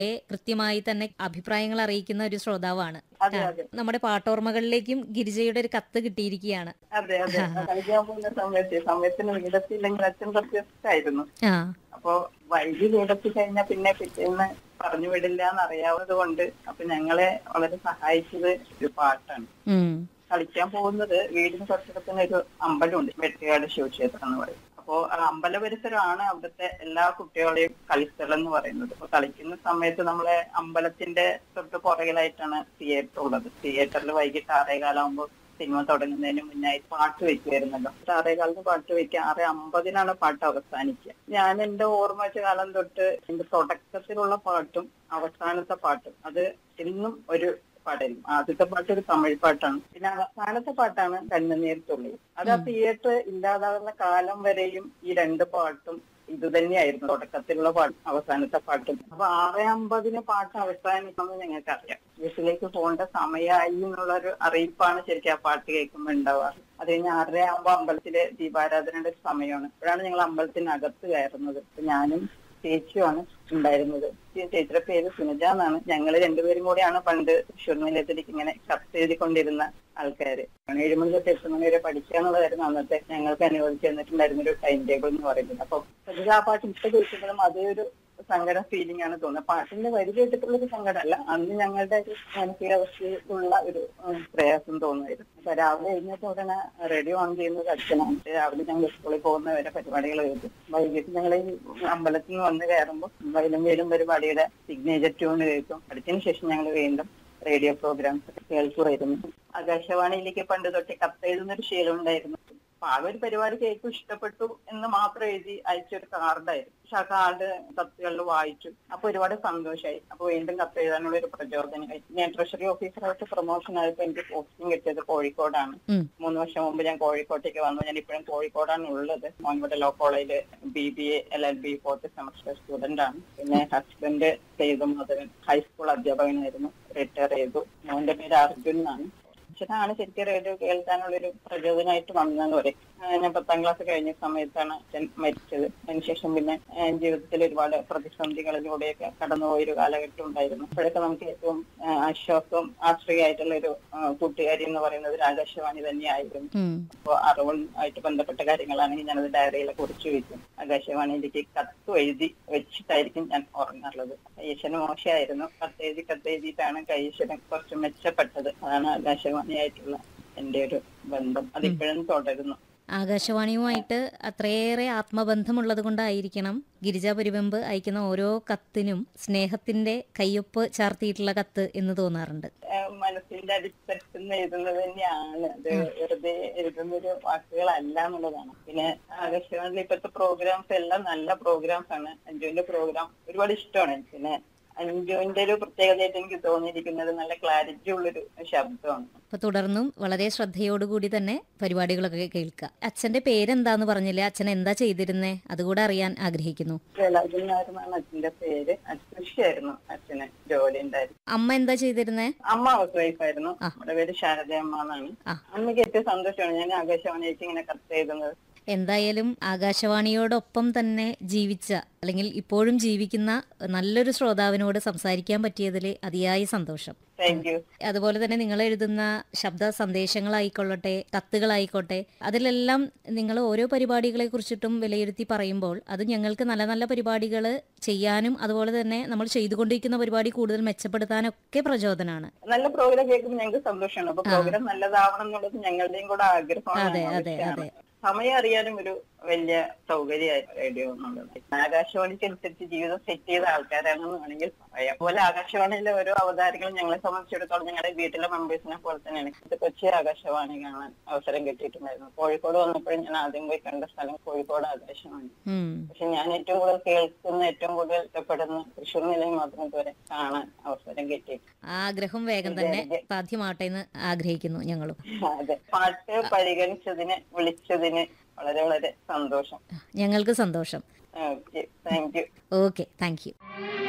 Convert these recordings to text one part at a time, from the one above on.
കൃത്യമായി തന്നെ അഭിപ്രായങ്ങൾ അറിയിക്കുന്ന ഒരു ശ്രോതാവാണ് അതെ ആ, അതെ നമ്മുടെ പാട്ടോർമ്മകളിലേക്കും ഗിരിജയുടെ ഒരു കത്ത് കിട്ടിയിരിക്കുകയാണ് അതെ അതെ കളിക്കാൻ പോകുന്ന സമയത്ത് സമയത്തിന് വീടത്തില്ലെങ്കിൽ അച്ഛൻ കുറച്ച് ഇഷ്ടമായിരുന്നു ആ അപ്പോ വൈകി വീടത്തി കഴിഞ്ഞാൽ പിന്നെ പിറ്റേന്ന് പറഞ്ഞു വിടില്ല എന്നറിയാവുന്നത് കൊണ്ട് അപ്പൊ ഞങ്ങളെ വളരെ സഹായിച്ചത് ഒരു പാട്ടാണ് ഉം കളിക്കാൻ പോകുന്നത് വീടിന് തൊട്ടടുത്തിന് ഒരു അമ്പലമുണ്ട് വെട്ടുകാട് ശിവക്ഷേത്രം എന്ന് പറയും അപ്പോ ആ അമ്പല പരിസരമാണ് അവിടുത്തെ എല്ലാ കുട്ടികളെയും കളിസ്ഥലം എന്ന് പറയുന്നത് അപ്പൊ കളിക്കുന്ന സമയത്ത് നമ്മളെ അമ്പലത്തിന്റെ തൊട്ട് പുറകിലായിട്ടാണ് തിയേറ്റർ ഉള്ളത് തിയേറ്ററിൽ വൈകിട്ട് ആറേകാലാകുമ്പോൾ സിനിമ തുടങ്ങുന്നതിന് മുന്നായി പാട്ട് വെക്കുമായിരുന്നല്ലോ ആറേകാലിന് പാട്ട് വെക്കുക ആറ് അമ്പതിനാണ് പാട്ട് അവസാനിക്കുക ഞാൻ എന്റെ ഓർമ്മ വെച്ച കാലം തൊട്ട് എന്റെ തുടക്കത്തിലുള്ള പാട്ടും അവസാനത്തെ പാട്ടും അത് ഇന്നും ഒരു പാടായിരിക്കും ആദ്യത്തെ പാട്ട് ഒരു തമിഴ് പാട്ടാണ് പിന്നെ അവസാനത്തെ പാട്ടാണ് കണ്ണുനീർ തുള്ളി അത് ആ തിയേറ്റർ ഇല്ലാതാകുന്ന കാലം വരെയും ഈ രണ്ട് പാട്ടും ഇത് തന്നെയായിരുന്നു തുടക്കത്തിലുള്ള പാട്ട് അവസാനത്തെ പാട്ടും അപ്പൊ ആറ് അമ്പതിന് പാട്ട് അവസാനിക്കുമെന്ന് ഞങ്ങൾക്ക് അറിയാം വീട്ടിലേക്ക് പോകേണ്ട സമയമായി എന്നുള്ള ഒരു അറിയിപ്പാണ് ശരിക്കും ആ പാട്ട് കേൾക്കുമ്പോൾ ഉണ്ടാവാറ് അത് കഴിഞ്ഞ് ആറര ആകുമ്പോൾ അമ്പലത്തിലെ ദീപാരാധനയുടെ ഒരു സമയമാണ് അപ്പോഴാണ് ഞങ്ങൾ അമ്പലത്തിനകത്ത് കയറുന്നത് അപ്പൊ ഞാനും ചേച്ചിയുമാണ് ഉണ്ടായിരുന്നത് ഈ ചേച്ചിയുടെ പേര് സുനിജ എന്നാണ് ഞങ്ങൾ രണ്ടുപേരും കൂടിയാണ് പണ്ട് തൃശ്ശൂർ നിലയത്തിലേക്ക് ഇങ്ങനെ കത്ത് എഴുതിക്കൊണ്ടിരുന്ന ആൾക്കാര് ഏഴ് മണി തൊട്ട് എട്ട് മണി വരെ പഠിക്കുക എന്നുള്ളതായിരുന്നു അന്നത്തെ ഞങ്ങൾക്ക് അനുവദിച്ചു തന്നിട്ടുണ്ടായിരുന്ന ഒരു ടൈം ടേബിൾ എന്ന് പറയുന്നത് അപ്പൊ പൊതുവെ ആ പാട്ട് ഇപ്പൊ കേൾക്കുമ്പോഴും അതേ ഒരു സങ്കടം ഫീലിംഗ് ആണ് തോന്നുന്നത് പാട്ടിന്റെ വരി കേട്ടിട്ടുള്ള ഒരു സങ്കടമല്ല അന്ന് ഞങ്ങളുടെ ഒരു മാനസികാവസ്ഥയിലുള്ള ഒരു ഉം, പ്രയാസം തോന്നുമായിരുന്നു അപ്പൊ രാവിലെ എഴുന്നേറ്റ് ഉടനെ റേഡിയോ ഓൺ ചെയ്യുന്നത് അച്ഛനാണ് രാവിലെ ഞങ്ങൾ സ്കൂളിൽ പോകുന്നവരെ പരിപാടികൾ കേൾക്കും വൈകിട്ട് ഞങ്ങൾ ഈ അമ്പലത്തിൽ നിന്ന് വന്ന് കയറുമ്പോൾ വയലും വേലും പരിപാടിയുടെ സിഗ്നേച്ചർ ട്യൂൺ കേൾക്കും പഠിച്ചതിന് ശേഷം ഞങ്ങൾ വീണ്ടും റേഡിയോ പ്രോഗ്രാംസ് കേൾക്കുമായിരുന്നു ആകാശവാണിയിലേക്ക് പണ്ട് തൊട്ട് കത്തെഴുതുന്ന ഒരു ശീലം ഉണ്ടായിരുന്നു അപ്പൊ ആ ഒരു പരിപാടി കേൾക്കും ഇഷ്ടപ്പെട്ടു എന്ന് മാത്രം എഴുതി അയച്ചൊരു കാർഡായിരുന്നു പക്ഷെ ആ കാർഡ് കത്തുകളിൽ വായിച്ചു അപ്പൊ ഒരുപാട് സന്തോഷമായി അപ്പൊ വീണ്ടും കത്ത് എഴുതാനുള്ള ഒരു പ്രചോദനമായി ഞാൻ ട്രഷറി ഓഫീസറായിട്ട് പ്രൊമോഷൻ ആയപ്പോ എനിക്ക് പോസ്റ്റിംഗ് കിട്ടിയത് കോഴിക്കോടാണ് ഉം. മൂന്ന് വർഷം മുമ്പ് ഞാൻ കോഴിക്കോട്ടേക്ക് വന്നു ഞാൻ ഇപ്പോഴും കോഴിക്കോടാണ് ഉള്ളത് മോൻകുട്ട ലോ കോളേജില് B B A L L B fourth semester student ആണ് പിന്നെ ഹസ്ബൻഡ് സേതു മാധവൻ ഹൈസ്കൂൾ അധ്യാപകനായിരുന്നു റിട്ടയർ ചെയ്തു മോന്റെ പേര് അർജുൻ എന്നാണ് അച്ഛനാണ് ശരിക്കും റേഡിയോ കേൾക്കാനുള്ളൊരു പ്രചോദനമായിട്ട് വന്നതെന്ന് പറയും ആ, ഞാൻ പത്താം ക്ലാസ് കഴിഞ്ഞ സമയത്താണ് അച്ഛൻ മരിച്ചത് അതിനുശേഷം പിന്നെ ആ, ജീവിതത്തിൽ ഒരുപാട് പ്രതിസന്ധികളിലൂടെയൊക്കെ കടന്നുപോയ ഒരു കാലഘട്ടം ഉണ്ടായിരുന്നു അപ്പോഴൊക്കെ നമുക്ക് ഏറ്റവും ആ, ആശ്വാസവും ആശ്രയമായിട്ടുള്ള ഒരു ആ, കൂട്ടുകാരി എന്ന് പറയുന്നത് ഒരു ആകാശവാണി തന്നെയായിരുന്നു ഉം അപ്പോൾ അറിവുമായിട്ട് ബന്ധപ്പെട്ട കാര്യങ്ങളാണെങ്കിൽ ഞാനത് ഡയറിയിൽ കുറിച്ച് വെക്കും ആകാശവാണിയിലേക്ക് കത്ത് എഴുതി വെച്ചിട്ടായിരിക്കും ഞാൻ ഉറങ്ങാറുള്ളത് ഈശ്വരൻ മോശമായിരുന്നു കത്ത് എഴുതി കത്ത് എഴുതിയിട്ടാണ് കൈശ്വരൻ കുറച്ച് മെച്ചപ്പെട്ടത് അതാണ് ആകാശവാണിയായിട്ടുള്ള എന്റെ ഒരു ബന്ധം അതിപ്പോഴും തുടരുന്നു ആകാശവാണിയുമായിട്ട് അത്രയേറെ ആത്മബന്ധമുള്ളത് കൊണ്ടായിരിക്കണം ഗിരിജ പരിവെമ്പ് അയക്കുന്ന ഓരോ കത്തിനും സ്നേഹത്തിന്റെ കയ്യൊപ്പ് ചാർത്തിയിട്ടുള്ള കത്ത് എന്ന് തോന്നാറുണ്ട് ഏഹ് മനസ്സിന്റെ അടിത്തട്ടിൽ നിന്ന് എഴുതുന്നത് തന്നെയാണ് അത് വെറുതെ എഴുതുന്ന ഒരു വാക്കുകളല്ല എന്നുള്ളതാണ് പിന്നെ ആകാശവാണിയിൽ ഇപ്പോഴത്തെ പ്രോഗ്രാംസ് എല്ലാം നല്ല പ്രോഗ്രാംസ് ആണ് അഞ്ജുവിന്റെ പ്രോഗ്രാം ഒരുപാട് ഇഷ്ടമാണ് എനിക്ക്. പിന്നെ അഞ്ജുവിന്റെ ഒരു പ്രത്യേകതയായിട്ട് എനിക്ക് തോന്നിയിരിക്കുന്നത് നല്ല ക്ലാരിറ്റി ഉള്ളൊരു ശബ്ദമാണ് അപ്പൊ തുടർന്നും വളരെ ശ്രദ്ധയോടുകൂടി തന്നെ പരിപാടികളൊക്കെ കേൾക്കുക അച്ഛന്റെ പേരെന്താന്ന് പറഞ്ഞില്ലേ അച്ഛൻ എന്താ ചെയ്തിരുന്നേ അതുകൂടെ അറിയാൻ ആഗ്രഹിക്കുന്നു വേലാജൻ നായരെന്നാണ് അച്ഛന്റെ പേര് അച്ഛൻ കൃഷിയായിരുന്നു അച്ഛന് ജോലി ഉണ്ടായിരുന്നു അമ്മ എന്താ ചെയ്തിരുന്നേ അമ്മ ഹൗസ് വൈഫ് ആയിരുന്നു നമ്മുടെ പേര് ശാരദയമ്മ എന്നാണ് ആ. അമ്മയ്ക്ക് ഏറ്റവും സന്തോഷമാണ് ഞാൻ ആകാശവാണിക്ക് ഇങ്ങനെ കത്ത് എഴുതുന്നത് എന്തായാലും ആകാശവാണിയോടൊപ്പം തന്നെ ജീവിച്ച അല്ലെങ്കിൽ ഇപ്പോഴും ജീവിക്കുന്ന നല്ലൊരു ശ്രോതാവിനോട് സംസാരിക്കാൻ പറ്റിയതിൽ അതിയായ സന്തോഷം താങ്ക് യു അതുപോലെ തന്നെ നിങ്ങൾ എഴുതുന്ന ശബ്ദ സന്ദേശങ്ങളായിക്കൊള്ളട്ടെ കത്തുകളായിക്കോട്ടെ അതിലെല്ലാം നിങ്ങൾ ഓരോ പരിപാടികളെ കുറിച്ചിട്ടും വിലയിരുത്തി പറയുമ്പോൾ അത് ഞങ്ങൾക്ക് നല്ല നല്ല പരിപാടികൾ ചെയ്യാനും അതുപോലെ തന്നെ നമ്മൾ ചെയ്തുകൊണ്ടിരിക്കുന്ന പരിപാടി കൂടുതൽ മെച്ചപ്പെടുത്താനൊക്കെ പ്രചോദനമാണ് നല്ല പ്രോഗ്രാം കേൾക്കുമ്പോൾ ഞങ്ങൾക്ക് സന്തോഷമാണ് അപ്പൊ പ്രോഗ്രാം നല്ലതാവണം എന്നുള്ളത് ഞങ്ങളുടെയും കൂടെ ആഗ്രഹമാണ് അതെ, അതെ, ആവശ്യമാണ്. അതെ. സമയം അറിയാനും ഒരു വലിയ സൗകര്യമായി റേഡിയോ എന്നുള്ളത് ആകാശവാണിക്ക് അനുസരിച്ച് ജീവിതം സെറ്റ് ചെയ്ത ആൾക്കാരാണെന്ന് വേണമെങ്കിൽ പറയാം അതുപോലെ ആകാശവാണിയിലെ ഓരോ അവതാരങ്ങളും ഞങ്ങളെ സംബന്ധിച്ചിടത്തോളം ഞങ്ങളുടെ വീട്ടിലെ മെമ്പേഴ്സിനെ പോലെ തന്നെയാണ് ഇത് കൊച്ചി ആകാശവാണി കാണാൻ അവസരം കിട്ടിയിട്ടുണ്ടായിരുന്നു കോഴിക്കോട് വന്നപ്പോഴും ഞാൻ ആദ്യം പോയി കണ്ട സ്ഥലം കോഴിക്കോട് ആകാശവാണി ഉം. പക്ഷെ ഞാൻ ഏറ്റവും കൂടുതൽ കേൾക്കുന്ന ഏറ്റവും കൂടുതൽ ഇഷ്ടപ്പെടുന്ന തൃശ്ശൂർ നിലയം മാത്രം ഇതുവരെ കാണാൻ അവസരം കിട്ടി ആ ആഗ്രഹം വേഗം തന്നെ സാധ്യമാട്ടെ എന്ന് ആഗ്രഹിക്കുന്നു ഞങ്ങളും അതെ പാട്ട് പരിഗണിച്ചതിന് വിളിച്ചതിന് വളരെ വളരെ സന്തോഷം ഞങ്ങൾക്ക് സന്തോഷം okay thank you okay thank you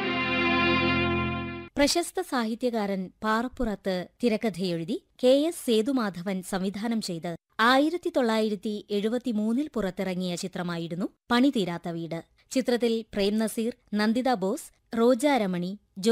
പ്രശസ്ത സാഹിത്യകാരൻ പാറപ്പുറത്ത് തിരക്കഥയെഴുതി കെ എസ് സേതുമാധവൻ സംവിധാനം ചെയ്ത് ആയിരത്തി തൊള്ളായിരത്തി എഴുപത്തിമൂന്നിൽ പുറത്തിറങ്ങിയ ചിത്രമായിരുന്നു പണി തീരാത്ത വീട് ചിത്രത്തിൽ പ്രേം നസീർ നന്ദിത ബോസ് റോജ രമണി